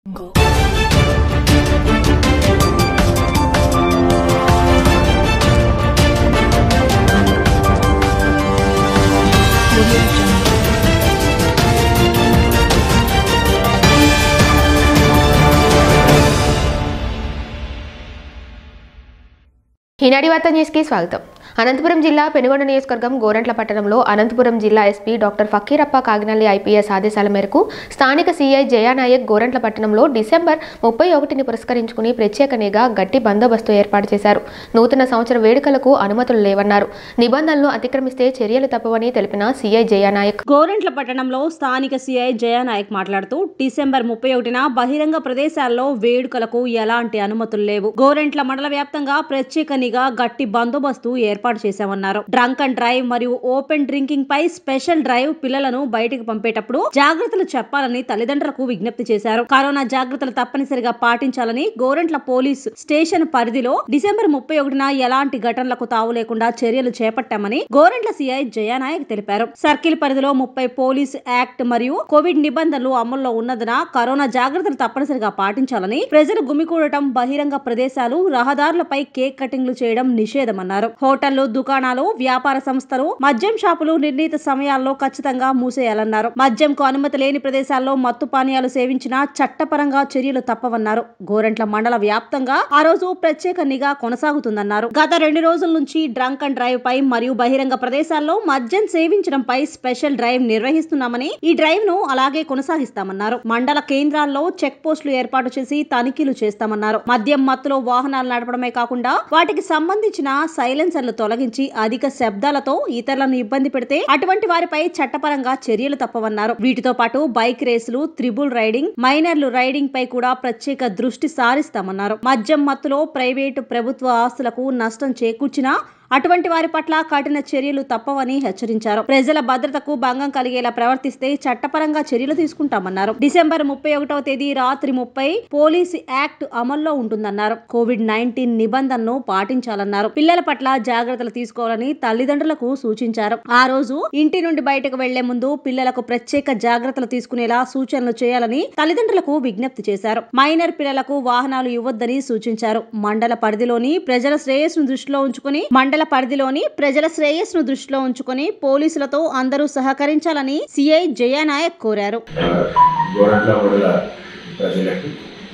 ఈనాటి వార్త న్యూస్కి స్వాగతం అనంతపురం జిల్లా పెనుగొండ నియోజకవర్గం గోరంట్ల పట్టణంలో అనంతపురం జిల్లా SP doctor Fakirappa Kaginelli IPS ఆదేశాల మేరకు స్థానిక సీఐ జయానాయక్ గోరంట్ల పట్టణంలో డిసెంబర్ ముప్పై ఒకటిని పురస్కరించుకుని ప్రత్యేక నిఘా గట్టి బందోబస్తు ఏర్పాటు చేశారు నూతన సంవత్సర వేడుకలకు అనుమతులు లేవన్నారు నిబంధనలు అతిక్రమిస్తే చర్యలు తప్పవని తెలిపిన సీఐ జయానాయక్ గోరంట్ల పట్టణంలో స్థానిక సిఐ జయానాయక్ మాట్లాడుతూ డిసెంబర్ ముప్పై ఒకటిన బహిరంగ ప్రదేశాల్లో వేడుకలకు ఎలాంటి అనుమతులు లేవు గోరెంట్ల మండల వ్యాప్తంగా ప్రత్యేక నిఘా గట్టి బందోబస్తు ఏర్పాటు చేశామన్నారు డ్రంక్ అండ్ డ్రైవ్ మరియు ఓపెన్ డ్రింకింగ్ పై స్పెషల్ డ్రైవ్ పిల్లలను బయటికి పంపేటప్పుడు జాగ్రత్తలు చెప్పాలని తల్లిదండ్రులకు విజ్ఞప్తి చేశారు కరోనా జాగ్రత్తలు తప్పనిసరిగా పాటించాలని గోరెంట్ల పోలీస్ స్టేషన్ పరిధిలో డిసెంబర్ ముప్పై ఒకటిన ఎలాంటి ఘటనలకు తావు లేకుండా చర్యలు చేపట్టామని గోరెంట్ల సిఐ జయానాయక్ తెలిపారు సర్కిల్ పరిధిలో ముప్పై పోలీస్ యాక్ట్ మరియు కోవిడ్ నిబంధనలు అమల్లో ఉన్నందున కరోనా జాగ్రత్తలు తప్పనిసరిగా పాటించాలని ప్రజలు గుమికూడటం బహిరంగ ప్రదేశాలు రహదారులపై కేక్ కటింగ్లు చేయడం నిషేధమన్నారు హోటళ్లు దుకాణాలు వ్యాపార సంస్థలు మద్యం షాపులు నిర్ణీత సమయాల్లో ఖచ్చితంగా మూసేయాలన్నారు మద్యంకు అనుమతి లేని ప్రదేశాల్లో మత్తు పానీయాలు సేవించినా చట్టపరంగా చర్యలు తప్పవన్నారు గోరెంట్ల మండల వ్యాప్తంగా ఆ రోజు ప్రత్యేక నిఘా కొనసాగుతుందన్నారు గత రెండు రోజుల నుంచి డ్రంక్ అండ్ డ్రైవ్ పై మరియు బహిరంగ ప్రదేశాల్లో మద్యం సేవించడంపై స్పెషల్ డ్రైవ్ నిర్వహిస్తున్నామని ఈ డ్రైవ్ ను అలాగే కొనసాగిస్తామన్నారు మండల కేంద్రాల్లో చెక్ పోస్టులు ఏర్పాటు చేసి తనిఖీలు చేస్తామన్నారు మద్యం మత్తులో వాహనాలు నడపడమే కాకుండా వాటికి సంబంధించిన సైలెన్సర్లు తొలగించి అధిక శబ్దాలతో ఇతరులను ఇబ్బంది పెడితే అటువంటి వారిపై చట్టపరంగా చర్యలు తప్పవన్నారు వీటితో పాటు బైక్ రేసులు త్రిబుల్ రైడింగ్ మైనర్లు రైడింగ్ పై కూడా ప్రత్యేక దృష్టి సారిస్తామన్నారు మద్యం మత్తులో ప్రైవేటు ప్రభుత్వ ఆస్తులకు నష్టం చేకూర్చినా అటువంటి వారి పట్ల కఠిన చర్యలు తప్పవని హెచ్చరించారు ప్రజల భద్రతకు భంగం కలిగేలా ప్రవర్తిస్తే చట్టపరంగా చర్యలు తీసుకుంటామన్నారు డిసెంబర్ ముప్పై ఒకటవ తేదీ రాత్రి ముప్పై పోలీస్ యాక్ట్ అమల్లో ఉంటుందన్నారు కోవిడ్ నైన్టీన్ నిబంధనను పాటించాలన్నారు పిల్లల పట్ల జాగ్రత్తలు తీసుకోవాలని తల్లిదండ్రులకు సూచించారు ఆ రోజు ఇంటి నుండి బయటకు వెళ్లే ముందు పిల్లలకు ప్రత్యేక జాగ్రత్తలు తీసుకునేలా సూచనలు చేయాలని తల్లిదండ్రులకు విజ్ఞప్తి చేశారు మైనర్ పిల్లలకు వాహనాలు ఇవ్వొద్దని సూచించారు మండల పరిధిలోని ప్రజల శ్రేయస్సును దృష్టిలో ఉంచుకుని మండల పరిధిలోని ప్రజల శ్రేయస్సును దృష్టిలో ఉంచుకుని పోలీసులతో అందరూ సహకరించాలని సిఐ జయానాయక్ కోరారు గోరంట్ల మండల ప్రజలకు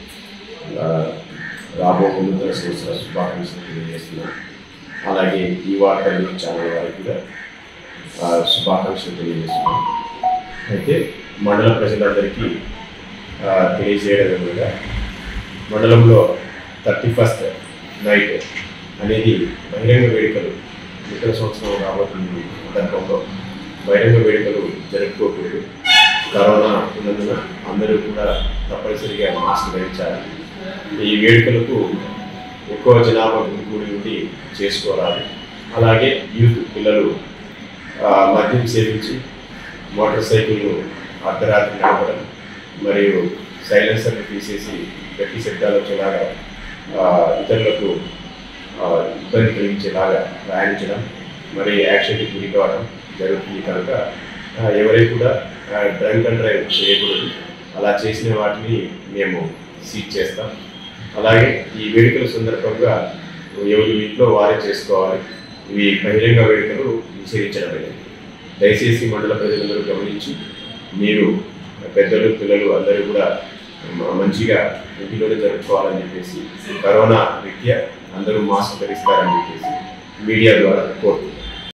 ఆ, రాబో నూతన సంవత్సర శుభాకాంక్షలు తెలియజేస్తున్నాం అలాగే ఈ వార్త న్యూస్ ఛానల్ వారికి కూడా ఆ, శుభాకాంక్షలు తెలియజేస్తున్నాం అయితే మండల ప్రజలందరికీ ఆ, తెలియజేయడం ఏమనగా మండలంలో థర్టీ ఫస్ట్ నైట్ అనేది బహిరంగ వేడుకలు నూతన సంవత్సరం రాబోతున్న సందర్భంలో బహిరంగ వేడుకలు జరుపుకోకూడదు కరోనా ఉన్నందున అందరూ కూడా తప్పనిసరిగా మాస్క్ ధరించాలి ఈ వేడుకలకు ఎక్కువ జనాభా గుమికూడి ఉండి చేసుకోవాలి అలాగే యూత్ పిల్లలు ఆ, మద్యం సేవించి మోటార్ సైకిల్ను అర్ధరాత్రి నడపడం మరియు సైలెన్సర్ని తీసేసి గట్టి శబ్దాలు వచ్చేలాగా ఆ, ఇతరులకు ఆ, ఇబ్బంది కలిగించేలాగా ప్రయాణించడం మరి యాక్సిడెంట్కి గురి కావడం జరుగుతుంది కనుక ఆ, ఎవరైనా కూడా డ్రంక్ అండ్ డ్రైవ్ చేయకూడదు అలా చేసిన వాటిని మేము సీజ్ చేస్తాం అలాగే ఈ వేడుకల సందర్భంగా ఎవరి ఇంట్లో వారే చేసుకోవాలి ఇవి బహిరంగ వేడుకలు నిషేధించడమైనది దయచేసి మండల ప్రజలందరూ గమనించి మీరు పెద్దలు పిల్లలు అందరూ కూడా మ- మంచిగా ఇంటిలోనే జరుపుకోవాలని చెప్పేసి కరోనా రీత్యా అందరూ మాస్క్ ధరిస్తారని చెప్పేసి మీడియా ద్వారా కోరుతున్నాను